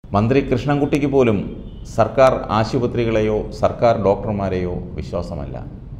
മന്ത്രി കൃഷ്ണൻകുട്ടിക്ക് പോലും സർക്കാർ ആശുപത്രികളെയോ സർക്കാർ ഡോക്ടർമാരെയോ വിശ്വാസമല്ല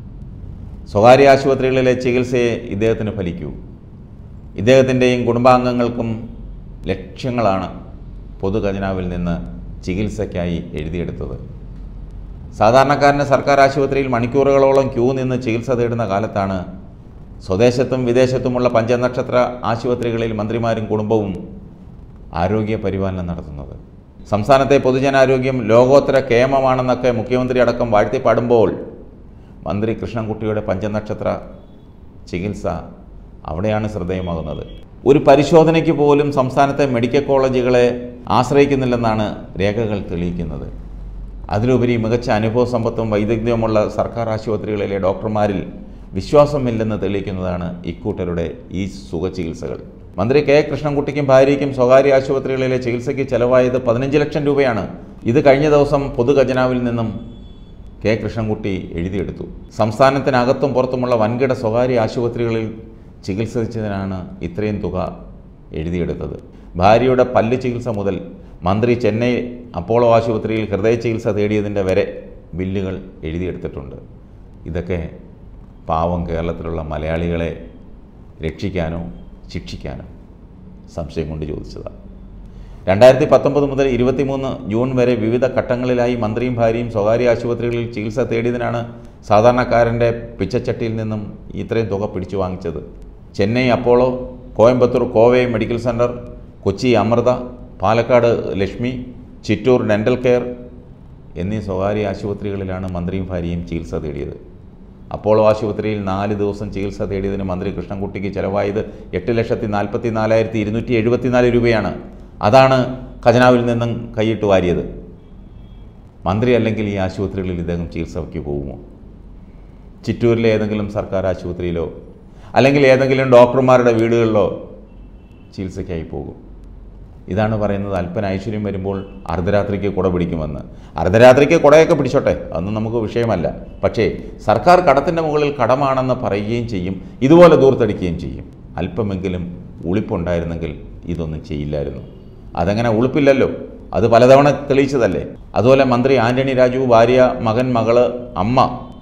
സ്വകാര്യ ആശുപത്രികളിലെ ചികിത്സയെ ഇദ്ദേഹത്തിന് ഫലിക്കൂ ഇദ്ദേഹത്തിൻ്റെയും കുടുംബാംഗങ്ങൾക്കും ലക്ഷ്യങ്ങളാണ് പൊതു ഖജനാവിൽ നിന്ന് ചികിത്സയ്ക്കായി എഴുതിയെടുത്തത് സാധാരണക്കാരന് സർക്കാർ ആശുപത്രിയിൽ മണിക്കൂറുകളോളം ക്യൂ നിന്ന് ചികിത്സ തേടുന്ന കാലത്താണ് സ്വദേശത്തും വിദേശത്തുമുള്ള പഞ്ചനക്ഷത്ര ആശുപത്രികളിൽ മന്ത്രിമാരും കുടുംബവും ആരോഗ്യ പരിപാലനം നടത്തുന്നത് സംസ്ഥാനത്തെ പൊതുജനാരോഗ്യം ലോകോത്തര കേമമാണെന്നൊക്കെ മുഖ്യമന്ത്രി അടക്കം വാഴ്ത്തിപ്പാടുമ്പോൾ മന്ത്രി കൃഷ്ണൻകുട്ടിയുടെ പഞ്ചനക്ഷത്ര ചികിത്സ അവിടെയാണ് ശ്രദ്ധേയമാകുന്നത് ഒരു പരിശോധനയ്ക്ക് പോലും സംസ്ഥാനത്തെ മെഡിക്കൽ കോളേജുകളെ ആശ്രയിക്കുന്നില്ലെന്നാണ് രേഖകൾ തെളിയിക്കുന്നത് അതിലുപരി മികച്ച അനുഭവ സമ്പത്തും വൈദഗ്ധ്യവുമുള്ള സർക്കാർ ആശുപത്രികളിലെ ഡോക്ടർമാരിൽ വിശ്വാസമില്ലെന്ന് തെളിയിക്കുന്നതാണ് ഇക്കൂട്ടരുടെ ഈ സുഖചികിത്സകൾ മന്ത്രി കെ കൃഷ്ണൻകുട്ടിക്കും ഭാര്യയ്ക്കും സ്വകാര്യ ആശുപത്രികളിലെ ചികിത്സയ്ക്ക് ചെലവായത് പതിനഞ്ച് ലക്ഷം രൂപയാണ് ഇത് കഴിഞ്ഞ ദിവസം പൊതുഖജനാവിൽ നിന്നും കെ കൃഷ്ണൻകുട്ടി എഴുതിയെടുത്തു സംസ്ഥാനത്തിനകത്തും പുറത്തുമുള്ള വൻകിട സ്വകാര്യ ആശുപത്രികളിൽ ചികിത്സിച്ചതിനാണ് ഇത്രയും തുക എഴുതിയെടുത്തത് ഭാര്യയുടെ പല്ല് ചികിത്സ മുതൽ മന്ത്രി ചെന്നൈ അപ്പോളോ ആശുപത്രിയിൽ ഹൃദയ ചികിത്സ തേടിയതിൻ്റെ വരെ ബില്ലുകൾ എഴുതിയെടുത്തിട്ടുണ്ട് ഇതൊക്കെ പാവം കേരളത്തിലുള്ള മലയാളികളെ രക്ഷിക്കാനോ ശിക്ഷിക്കാനോ സംശയം കൊണ്ട് ചോദിച്ചതാണ് രണ്ടായിരത്തി പത്തൊമ്പത് മുതൽ ഇരുപത്തിമൂന്ന് ജൂൺ വരെ വിവിധ ഘട്ടങ്ങളിലായി മന്ത്രിയും ഭാര്യയും സ്വകാര്യ ആശുപത്രികളിൽ ചികിത്സ തേടിയതിനാണ് സാധാരണക്കാരൻ്റെ പിച്ചച്ചട്ടിയിൽ നിന്നും ഇത്രയും തുക പിടിച്ചു വാങ്ങിച്ചത് Chennai Apollo Coimbatore Kovai medical centre Kochi Amrita Palakkad Lakshmi Chittur dental care എന്നീ സ്വകാര്യ ആശുപത്രികളിലാണ് മന്ത്രിയും ഭാര്യയും ചികിത്സ തേടിയത് അപ്പോളോ ആശുപത്രിയിൽ നാല് ദിവസം ചികിത്സ തേടിയതിന് മന്ത്രി കൃഷ്ണൻകുട്ടിക്ക് ചെലവായത് എട്ട് ലക്ഷത്തി നാൽപ്പത്തി നാലായിരത്തി ഇരുന്നൂറ്റി എഴുപത്തിനാല് രൂപയാണ് അതാണ് ഖജനാവിൽ നിന്നും കൈയിട്ട് വാരിയത് മന്ത്രി അല്ലെങ്കിൽ ഈ ആശുപത്രികളിൽ ഇദ്ദേഹം ചികിത്സയ്ക്ക് പോകുമോ ചിറ്റൂരിലെ ഏതെങ്കിലും സർക്കാർ ആശുപത്രിയിലോ അല്ലെങ്കിൽ ഏതെങ്കിലും ഡോക്ടർമാരുടെ വീടുകളിലോ ചികിത്സയ്ക്കായി പോകും ഇതാണ് പറയുന്നത് അല്പന ഐശ്വര്യം വരുമ്പോൾ അർദ്ധരാത്രിക്ക് കുട പിടിക്കുമെന്ന് അർദ്ധരാത്രിക്ക് കുടയൊക്കെ പിടിച്ചോട്ടെ അതൊന്നും നമുക്ക് വിഷയമല്ല പക്ഷേ സർക്കാർ കടത്തിൻ്റെ മുകളിൽ കടമാണെന്ന് പറയുകയും ചെയ്യും ഇതുപോലെ ദൂർത്തടിക്കുകയും ചെയ്യും അല്പമെങ്കിലും ഉളിപ്പുണ്ടായിരുന്നെങ്കിൽ ഇതൊന്നും ചെയ്യില്ലായിരുന്നു അതങ്ങനെ ഉളുപ്പില്ലല്ലോ അത് പലതവണ തെളിയിച്ചതല്ലേ അതുപോലെ മന്ത്രി ആന്റണി രാജു ഭാര്യ മകൻ മകള് അമ്മ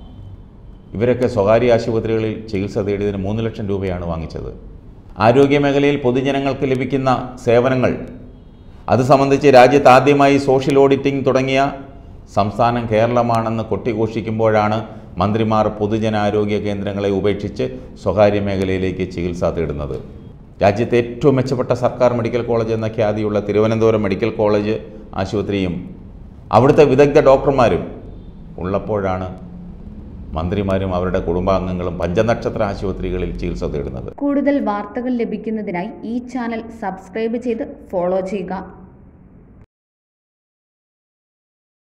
ഇവരൊക്കെ സ്വകാര്യ ആശുപത്രികളിൽ ചികിത്സ തേടിയതിന് മൂന്ന് ലക്ഷം രൂപയാണ് വാങ്ങിച്ചത് ആരോഗ്യമേഖലയിൽ പൊതുജനങ്ങൾക്ക് ലഭിക്കുന്ന സേവനങ്ങൾ അത് സംബന്ധിച്ച് രാജ്യത്ത് ആദ്യമായി സോഷ്യൽ ഓഡിറ്റിംഗ് തുടങ്ങിയ സംസ്ഥാനം കേരളമാണെന്ന് കൊട്ടിഘോഷിക്കുമ്പോഴാണ് മന്ത്രിമാർ പൊതുജനാരോഗ്യ കേന്ദ്രങ്ങളെ ഉപേക്ഷിച്ച് സ്വകാര്യ മേഖലയിലേക്ക് ചികിത്സ തേടുന്നത് രാജ്യത്തെ ഏറ്റവും മെച്ചപ്പെട്ട സർക്കാർ മെഡിക്കൽ കോളേജ് എന്ന ഖ്യാതിയുള്ള തിരുവനന്തപുരം മെഡിക്കൽ കോളേജ് ആശുപത്രിയും അവിടുത്തെ വിദഗ്ധ ഡോക്ടർമാരും ഉള്ളപ്പോഴാണ് മന്ത്രിമാരും അവരുടെ കുടുംബാംഗങ്ങളും പഞ്ചനക്ഷത്ര ആശുപത്രികളിൽ ചികിത്സ തേടുന്നത് കൂടുതൽ വാർത്തകൾ ലഭിക്കുന്നതിനായി ഈ ചാനൽ സബ്സ്ക്രൈബ് ചെയ്ത് ഫോളോ ചെയ്യുക